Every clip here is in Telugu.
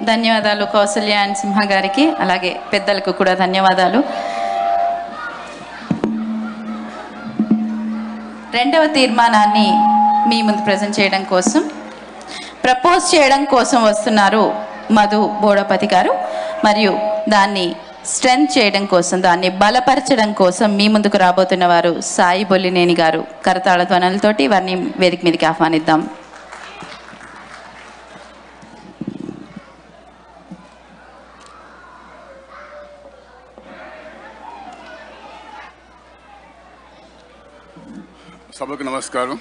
ధన్యవాదాలు కౌసల్య అండ్ సింహ గారికి అలాగే పెద్దలకు కూడా ధన్యవాదాలు రెండవ తీర్మానాన్ని మీ ముందు ప్రజెంట్ చేయడం కోసం ప్రపోజ్ చేయడం కోసం వస్తున్నారు మధు బోడపతి గారు మరియు దాన్ని స్ట్రెంత్ చేయడం కోసం దాన్ని బలపరచడం కోసం మీ ముందుకు రాబోతున్న వారు సాయి బొల్లినేని గారు కరతాళ ధ్వనులతోటి వారిని వేదిక మీదకి ఆహ్వానిద్దాం సభకు నమస్కారం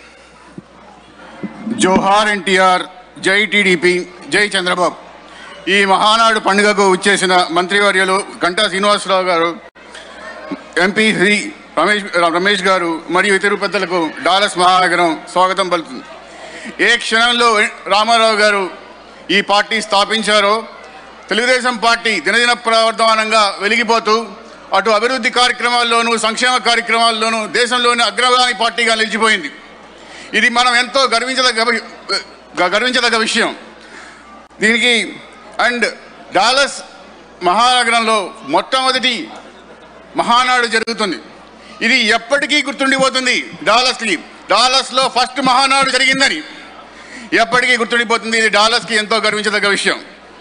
జోహార్ ఎన్టీఆర్ జై టీడీపీ జై చంద్రబాబు ఈ మహానాడు పండుగకు వచ్చేసిన మంత్రివర్యులు గంటా శ్రీనివాసరావు గారు ఎంపీ శ్రీ రమేష్ రమేష్ గారు మరియు ఇతర పెద్దలకు డాలస్ మహానగరం స్వాగతం పలుకుతుంది ఏ క్షణంలో రామారావు గారు ఈ పార్టీ స్థాపించారో తెలుగుదేశం పార్టీ దినదిన ప్రవర్ధమానంగా వెలిగిపోతూ అటు అభివృద్ధి కార్యక్రమాల్లోనూ సంక్షేమ కార్యక్రమాల్లోనూ దేశంలోని అగ్రగామి పార్టీగా నిలిచిపోయింది ఇది మనం ఎంతో గర్వించదగ్గ వి- గ- గర్వించదగ్గ విషయం దీనికి అండ్ డాలస్ మహానగరంలో మొట్టమొదటి మహానాడు జరుగుతుంది ఇది ఎప్పటికీ గుర్తుండిపోతుంది డాలస్కి డాలస్లో ఫస్ట్ మహానాడు జరిగిందని ఎప్పటికీ గుర్తుండిపోతుంది ఇది డాలస్కి ఎంతో గర్వించదగ్గ విషయం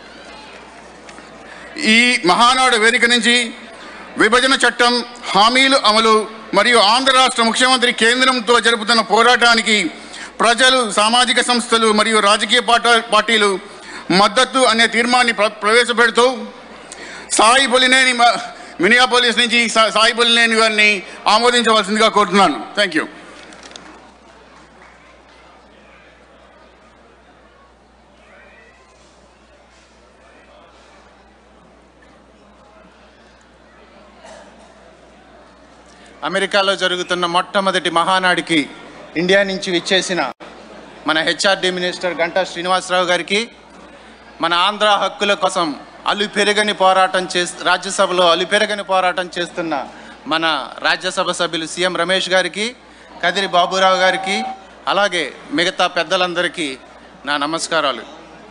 ఈ మహానాడు వేదిక నుంచి విభజన చట్టం హామీలు అమలు మరియు ఆంధ్ర రాష్ట్ర ముఖ్యమంత్రి కేంద్రంతో జరుపుతున్న పోరాటానికి ప్రజలు సామాజిక సంస్థలు మరియు రాజకీయ పాట- పార్టీలు మద్దతు అనే తీర్మాన్ని ప్ర- ప్రవేశపెడుతూ సాయి బొలినేని మ- మినియాపోలిస్ నుంచి సా- సాయి బొలినేని గారిని ఆమోదించవలసిందిగా కోరుతున్నాను థ్యాంక్ యూ అమెరికాలో జరుగుతున్న మొట్టమొదటి మహానాడికి ఇండియా నుంచి విచ్చేసిన మన హెచ్ఆర్డి మినిస్టర్ గంటా శ్రీనివాసరావు గారికి మన ఆంధ్ర హక్కుల కోసం అలుపెరగని పోరాటం చేస్ రాజ్యసభలో అలుపెరగని పోరాటం చేస్తున్న మన రాజ్యసభ సభ్యులు సీఎం రమేష్ గారికి కదిరి బాబురావు గారికి అలాగే మిగతా పెద్దలందరికీ నా నమస్కారాలు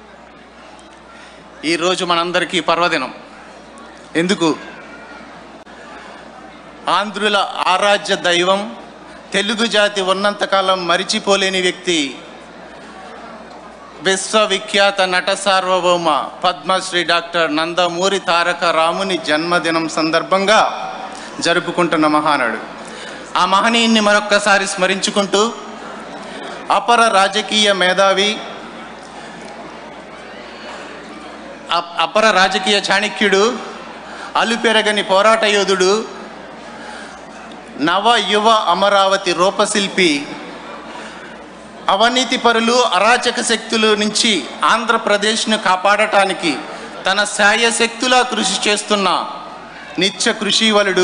ఈరోజు మనందరికీ పర్వదినం ఎందుకు ఆంధ్రుల ఆరాధ్య దైవం తెలుగు జాతి ఉన్నంతకాలం మరిచిపోలేని వ్యక్తి విశ్వవిఖ్యాత నట సార్వభౌమ పద్మశ్రీ డాక్టర్ నందమూరి తారక రాముని జన్మదినం సందర్భంగా జరుపుకుంటున్న మహానాడు ఆ మహనీయుని మరొక్కసారి స్మరించుకుంటూ అపర రాజకీయ మేధావి అప్- అపర రాజకీయ చాణక్యుడు అలుపెరగని పోరాట యోధుడు నవ యువ అమరావతి రూపశిల్పి అవినీతి పరులు అరాచక శక్తుల నుంచి ఆంధ్రప్రదేశ్ను కాపాడటానికి తన శాయశక్తులా కృషి చేస్తున్న నిత్య కృషివలుడు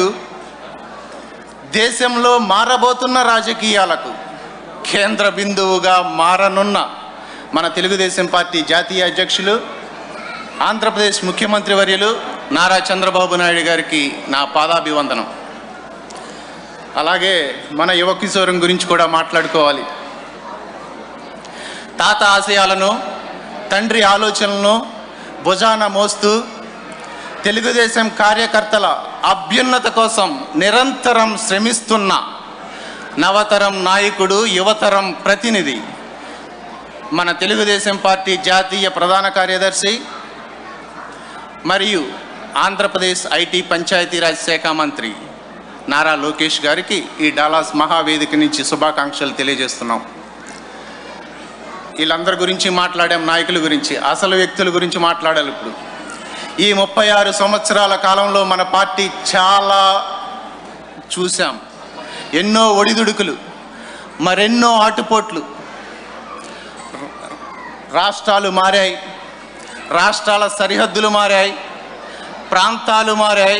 దేశంలో మారబోతున్న రాజకీయాలకు కేంద్ర బిందువుగా మారనున్న మన తెలుగుదేశం పార్టీ జాతీయ అధ్యక్షులు ఆంధ్రప్రదేశ్ ముఖ్యమంత్రి వర్యులు నారా చంద్రబాబు నాయుడు గారికి నా పాదాభివందనం అలాగే మన యువ కిశోరం గురించి కూడా మాట్లాడుకోవాలి తాత ఆశయాలను తండ్రి ఆలోచనలను భుజాన మోస్తూ తెలుగుదేశం కార్యకర్తల అభ్యున్నత కోసం నిరంతరం శ్రమిస్తున్న నవతరం నాయకుడు యువతరం ప్రతినిధి మన తెలుగుదేశం పార్టీ జాతీయ ప్రధాన కార్యదర్శి మరియు ఆంధ్రప్రదేశ్ ఐటీ పంచాయతీరాజ్ శాఖ మంత్రి నారా లోకేష్ గారికి ఈ డాలాస్ మహావేదిక నుంచి శుభాకాంక్షలు తెలియజేస్తున్నాం వీళ్ళందరి గురించి మాట్లాడాం నాయకుల గురించి అసలు వ్యక్తుల గురించి మాట్లాడాలి ఇప్పుడు ఈ ముప్పై ఆరు సంవత్సరాల కాలంలో మన పార్టీ చాలా చూసాం ఎన్నో ఒడిదుడుకులు మరెన్నో ఆటుపోట్లు రాష్ట్రాలు మారాయి రాష్ట్రాల సరిహద్దులు మారాయి ప్రాంతాలు మారాయి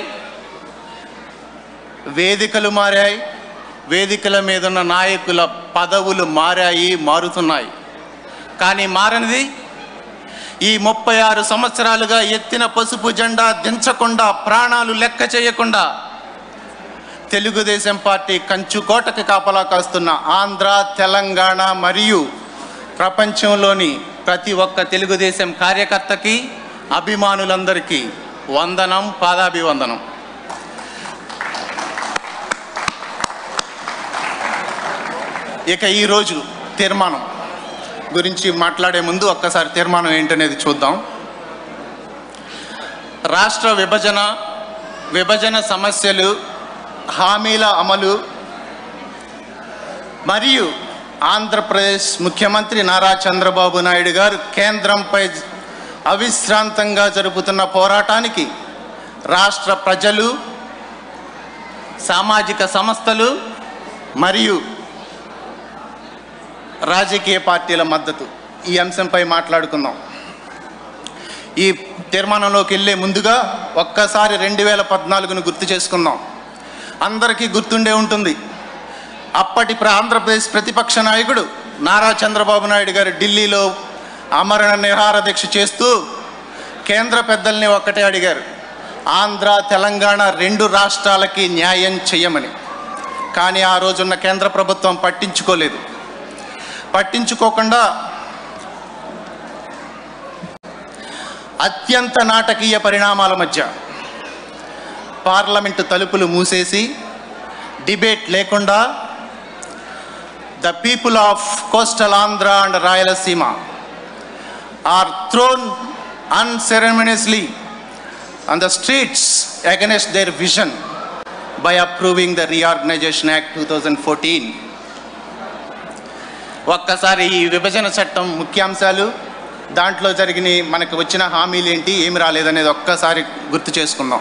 వేదికలు మారాయి వేదికల మీద ఉన్న నాయకుల పదవులు మారాయి మారుతున్నాయి కానీ మారనిది ఈ ముప్పై ఆరు సంవత్సరాలుగా ఎత్తిన పసుపు జెండా దించకుండా ప్రాణాలు లెక్క చేయకుండా తెలుగుదేశం పార్టీ కంచుకోటకి కాపలా కాస్తున్న ఆంధ్ర తెలంగాణ మరియు ప్రపంచంలోని ప్రతి ఒక్క తెలుగుదేశం కార్యకర్తకి అభిమానులందరికీ వందనం పాదాభివందనం ఇక ఈరోజు తీర్మానం గురించి మాట్లాడే ముందు ఒక్కసారి తీర్మానం ఏంటనేది చూద్దాం రాష్ట్ర విభజన విభజన సమస్యలు హామీల అమలు మరియు ఆంధ్రప్రదేశ్ ముఖ్యమంత్రి నారా చంద్రబాబు నాయుడు గారు కేంద్రంపై అవిశ్రాంతంగా జరుపుతున్న పోరాటానికి రాష్ట్ర ప్రజలు సామాజిక సంస్థలు మరియు రాజకీయ పార్టీల మద్దతు ఈ అంశంపై మాట్లాడుకుందాం ఈ తీర్మానంలోకి వెళ్ళే ముందుగా ఒక్కసారి రెండు వేల పద్నాలుగును గుర్తు చేసుకుందాం అందరికీ గుర్తుండే ఉంటుంది అప్పటి ప్ర- ఆంధ్రప్రదేశ్ ప్రతిపక్ష నాయకుడు నారా చంద్రబాబు నాయుడు గారు ఢిల్లీలో అమరణ నిరాహార దీక్ష చేస్తూ కేంద్ర పెద్దల్ని ఒక్కటే అడిగారు ఆంధ్ర తెలంగాణ రెండు రాష్ట్రాలకి న్యాయం చేయమని కానీ ఆ రోజున్న కేంద్ర ప్రభుత్వం పట్టించుకోలేదు పట్టించుకోకుండా అత్యంత నాటకీయ పరిణామాల మధ్య పార్లమెంటు తలుపులు మూసేసి డిబేట్ లేకుండా the people of coastal Andhra and Rayalaseema are thrown unceremoniously on the streets against their vision by approving the reorganization act two thousand fourteen ఒక్కసారి ఈ విభజన చట్టం ముఖ్యాంశాలు దాంట్లో జరిగిన మనకు వచ్చిన హామీలు ఏంటి ఏమి రాలేదనేది ఒక్కసారి గుర్తు చేసుకుందాం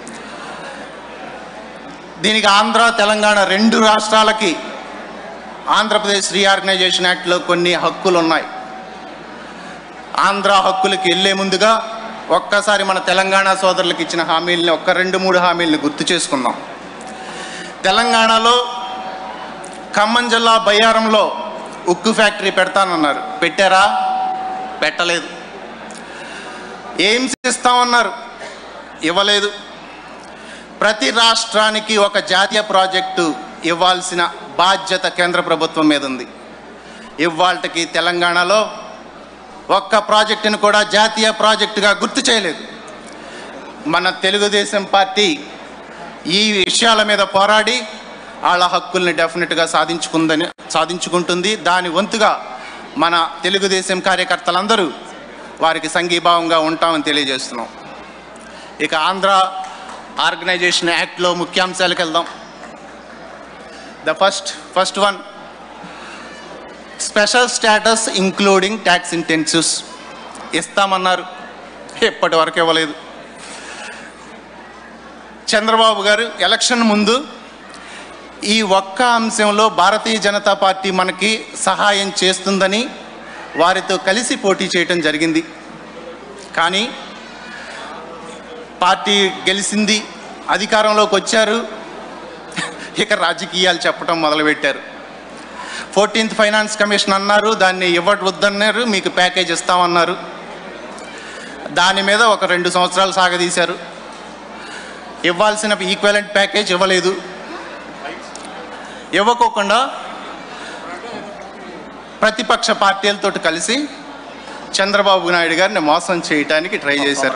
దీనికి ఆంధ్ర తెలంగాణ రెండు రాష్ట్రాలకి ఆంధ్రప్రదేశ్ రీఆర్గనైజేషన్ యాక్ట్లో కొన్ని హక్కులు ఉన్నాయి ఆంధ్ర హక్కులకి వెళ్ళే ముందుగా ఒక్కసారి మన తెలంగాణ సోదరులకు ఇచ్చిన హామీలని ఒక్క రెండు మూడు హామీలని గుర్తు చేసుకుందాం తెలంగాణలో ఖమ్మం జిల్లా బయ్యారంలో ఉక్కు ఫ్యాక్టరీ పెడతానన్నారు పెట్టారా పెట్టలేదు ఎయిమ్స్ ఇస్తామన్నారు ఇవ్వలేదు ప్రతి రాష్ట్రానికి ఒక జాతీయ ప్రాజెక్టు ఇవ్వాల్సిన బాధ్యత కేంద్ర ప్రభుత్వం మీద ఉంది ఇవాళకి తెలంగాణలో ఒక్క ప్రాజెక్టును కూడా జాతీయ ప్రాజెక్టుగా గుర్తు చేయలేదు మన తెలుగుదేశం పార్టీ ఈ విషయాల మీద పోరాడి వాళ్ళ హక్కుల్ని డెఫినెట్గా సాధించుకుందని సాధించుకుంటుంది దాని వంతుగా మన తెలుగుదేశం కార్యకర్తలందరూ వారికి సంఘీభావంగా ఉంటామని తెలియజేస్తున్నాం ఇక ఆంధ్ర ఆర్గనైజేషన్ యాక్ట్లో ముఖ్యాంశాలకు వెళ్దాం the first first one special status including tax incentives ఇస్తామన్నారు ఎప్పటి వరకు ఇవ్వలేదు చంద్రబాబు గారు ఎలక్షన్ ముందు ఈ ఒక్క అంశంలో భారతీయ జనతా పార్టీ మనకి సహాయం చేస్తుందని వారితో కలిసి పోటీ చేయటం జరిగింది కానీ పార్టీ గెలిచింది అధికారంలోకి వచ్చారు ఇక రాజకీయాలు చెప్పడం మొదలుపెట్టారు ఫోర్టీన్త్ ఫైనాన్స్ కమిషన్ అన్నారు దాన్ని ఇవ్వవద్దన్నారు మీకు ప్యాకేజ్ ఇస్తామన్నారు దాని మీద ఒక రెండు సంవత్సరాలు సాగదీశారు ఇవ్వాల్సిన ఈక్వలెంట్ ప్యాకేజ్ ఇవ్వలేదు ఇవ్వకోకుండా ప్రతిపక్ష పార్టీలతో కలిసి చంద్రబాబు నాయుడు గారిని మోసం చేయటానికి ట్రై చేశారు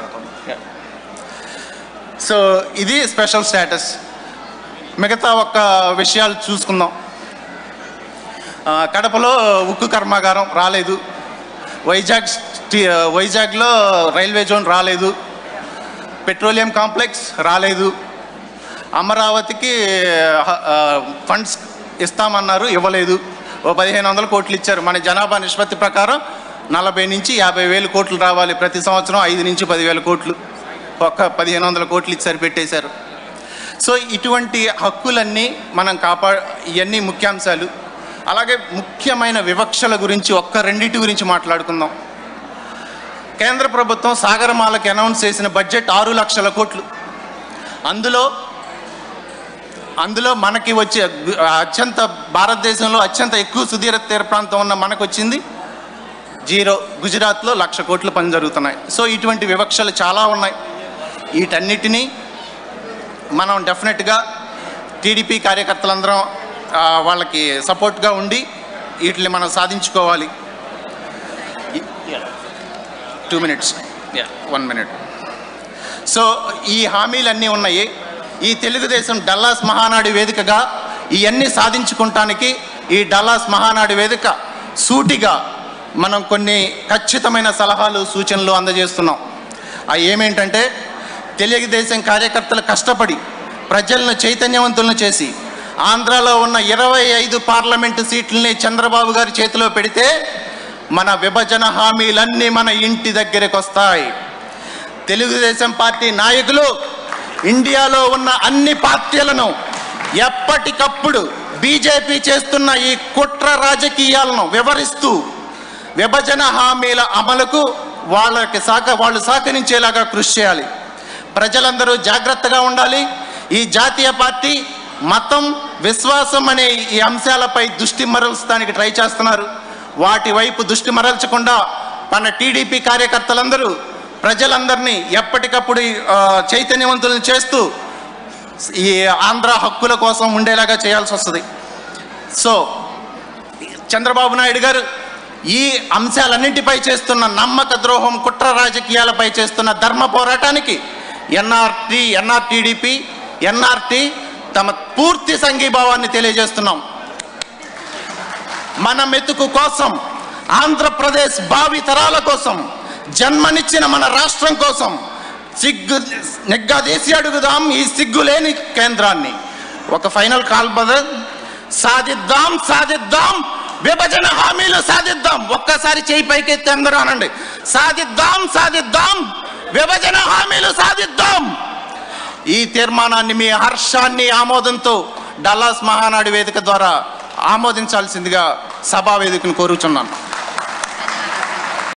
సో ఇది స్పెషల్ స్టేటస్ మిగతా ఒక్క విషయాలు చూసుకుందాం ఆ, కడపలో ఉక్కు కర్మాగారం రాలేదు వైజాగ్ స్టీ- వైజాగ్లో రైల్వే జోన్ రాలేదు పెట్రోలియం కాంప్లెక్స్ రాలేదు అమరావతికి ఫండ్స్ ఇస్తామన్నారు ఇవ్వలేదు ఓ పదిహేను వందల కోట్లు ఇచ్చారు మన జనాభా నిష్పత్తి ప్రకారం నలభై నుంచి యాభై వేలు కోట్లు రావాలి ప్రతి సంవత్సరం ఐదు నుంచి పదివేల కోట్లు ఒక్క పదిహేను వందల కోట్లు ఇచ్చి సరిపెట్టేశారు సో ఇటువంటి హక్కులన్నీ మనం కాపా ఇవన్నీ ముఖ్యాంశాలు అలాగే ముఖ్యమైన వివక్షల గురించి ఒక్క రెండింటి గురించి మాట్లాడుకుందాం కేంద్ర ప్రభుత్వం సాగరమాలకి అనౌన్స్ చేసిన బడ్జెట్ ఆరు లక్షల కోట్లు అందులో అందులో మనకి వచ్చే గు- అత్యంత భారతదేశంలో అత్యంత ఎక్కువ సుదీర తీర ప్రాంతం ఉన్న మనకు వచ్చింది జీరో గుజరాత్లో లక్ష కోట్ల పని జరుగుతున్నాయి సో ఇటువంటి వివక్షలు చాలా ఉన్నాయి వీటన్నిటినీ మనం డెఫినెట్గా టీడీపీ కార్యకర్తలందరం ఆ, వాళ్ళకి సపోర్ట్గా ఉండి వీటిని మనం సాధించుకోవాలి two minutes one minute so ఈ హామీలన్నీ ఉన్నాయి ఈ తెలుగుదేశం డల్లాస్ మహానాడు వేదికగా ఇవన్నీ సాధించుకుంటానికి ఈ డల్లాస్ మహానాడు వేదిక సూటిగా మనం కొన్ని ఖచ్చితమైన సలహాలు సూచనలు అందజేస్తున్నాం అవి ఏమేంటంటే తెలుగుదేశం కార్యకర్తలు కష్టపడి ప్రజలను చైతన్యవంతులను చేసి ఆంధ్రాలో ఉన్న ఇరవై ఐదు పార్లమెంటు సీట్లని చంద్రబాబు గారి చేతిలో పెడితే మన విభజన హామీలన్నీ మన ఇంటి దగ్గరకు వస్తాయి తెలుగుదేశం పార్టీ నాయకులు ఇండియాలో ఉన్న అన్ని పార్టీలను ఎప్పటికప్పుడు బీజేపీ చేస్తున్న ఈ కుట్ర రాజకీయాలను వివరిస్తూ విభజన హామీల అమలుకు వాళ్ళకి సహక వాళ్ళు సహకరించేలాగా కృషి చేయాలి ప్రజలందరూ జాగ్రత్తగా ఉండాలి ఈ జాతీయ పార్టీ మతం విశ్వాసం అనే ఈ అంశాలపై దృష్టి మరల్చడానికి ట్రై చేస్తున్నారు వాటి వైపు దృష్టి మరల్చకుండా మన టీడీపీ కార్యకర్తలందరూ ప్రజలందరినీ ఎప్పటికప్పుడు ఆ, చైతన్యవంతులను చేస్తూ ఈ ఆంధ్ర హక్కుల కోసం ఉండేలాగా చేయాల్సి వస్తుంది సో చంద్రబాబు నాయుడు గారు ఈ అంశాలన్నింటిపై చేస్తున్న నమ్మక ద్రోహం కుట్ర రాజకీయాలపై చేస్తున్న ధర్మ పోరాటానికి ఎన్ఆర్టీ ఎన్ఆర్టీడీపీ ఎన్ఆర్టీ తమ పూర్తి సంఘీభావాన్ని తెలియజేస్తున్నాం మన మెతుకు కోసం ఆంధ్రప్రదేశ్ భావి తరాల కోసం జన్మనిచ్చిన మన రాష్ట్రం కోసం సిగ్గు నెగ్గదీసి అడుగుదాం ఈ సిగ్గులేని కేంద్రాన్ని ఒక ఫైనల్ కాల్ బదల్ సాధిద్దాం సాధిద్దాం విభజన హామీలు సాధిద్దాం ఒక్కసారి చేయి పైకెత్తి అందరూ అనండి సాధిద్దాం సాధిద్దాం విభజన హామీలు సాధిద్దాం ఈ తీర్మానాన్ని మీ హర్షాన్ని ఆమోదంతో డల్లాస్ మహానాడు వేదిక ద్వారా ఆమోదించాల్సిందిగా సభా వేదికను కోరుచున్నాను